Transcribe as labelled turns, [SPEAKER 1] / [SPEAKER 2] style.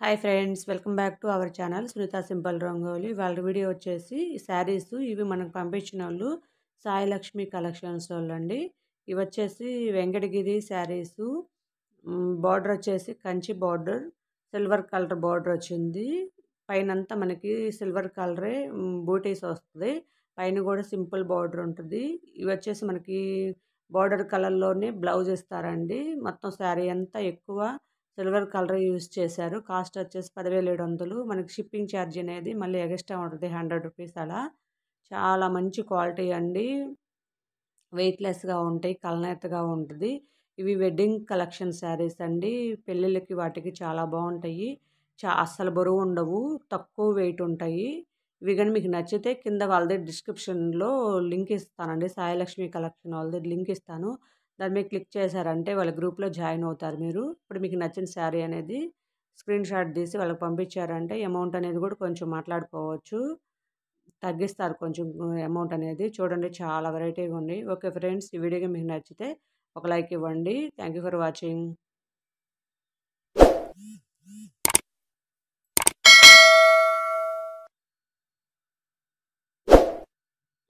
[SPEAKER 1] hi friends welcome back to our channel Sunitha simple rangoli వాళ్ళ video వచ్చేసి శారీస్ ఇవి మనకు పంపించిన వాళ్ళు సాయి లక్ష్మి కలెక్షన్స్ వాళ్ళు అండి ఇవి వచ్చేసి వెంకటగిరి శారీస్ బార్డర్ వచ్చేసి Kanchi border silver colour border వచ్చింది పైనంతా మనకి సిల్వర్ కలరే బూటీస్ వస్తుంది పైన కూడా సింపుల్ బార్డర్ ఉంటుంది ఇవి వచ్చేసి మనకి బార్డర్ కలర్లోనే బ్లౌజ్ ఇస్తారండి మొత్తం శారీ అంతా ఎక్కువ సిల్వర్ కలర్ యూజ్ చేశారు కాస్ట్ వచ్చేసి పదివేల ఏడు వందలు మనకి షిప్పింగ్ ఛార్జ్ అనేది మళ్ళీ ఎక్స్ట్రా ఉంటుంది హండ్రెడ్ రూపీస్ అలా చాలా మంచి క్వాలిటీ అండి వెయిట్లెస్గా ఉంటాయి కలనేతగా ఉంటుంది ఇవి వెడ్డింగ్ కలెక్షన్ శారీస్ అండి పెళ్ళిళ్ళకి వాటికి చాలా బాగుంటాయి చా అస్సలు బరువు ఉండవు తక్కువ వెయిట్ ఉంటాయి ఇవి కానీ మీకు నచ్చితే కింద వాళ్ళది డిస్క్రిప్షన్లో లింక్ ఇస్తానండి సాయిలక్ష్మి కలెక్షన్ వాళ్ళది లింక్ ఇస్తాను దాని మీద క్లిక్ చేశారంటే వాళ్ళ గ్రూప్లో జాయిన్ అవుతారు మీరు ఇప్పుడు మీకు నచ్చిన శారీ అనేది స్క్రీన్ షాట్ తీసి వాళ్ళకి పంపించారంటే అమౌంట్ అనేది కూడా కొంచెం మాట్లాడుకోవచ్చు తగ్గిస్తారు కొంచెం అమౌంట్ అనేది చూడండి చాలా వెరైటీగా ఉంది ఓకే ఫ్రెండ్స్ ఈ వీడియోగా మీకు నచ్చితే ఒక లైక్ ఇవ్వండి థ్యాంక్ యూ ఫర్ వాచింగ్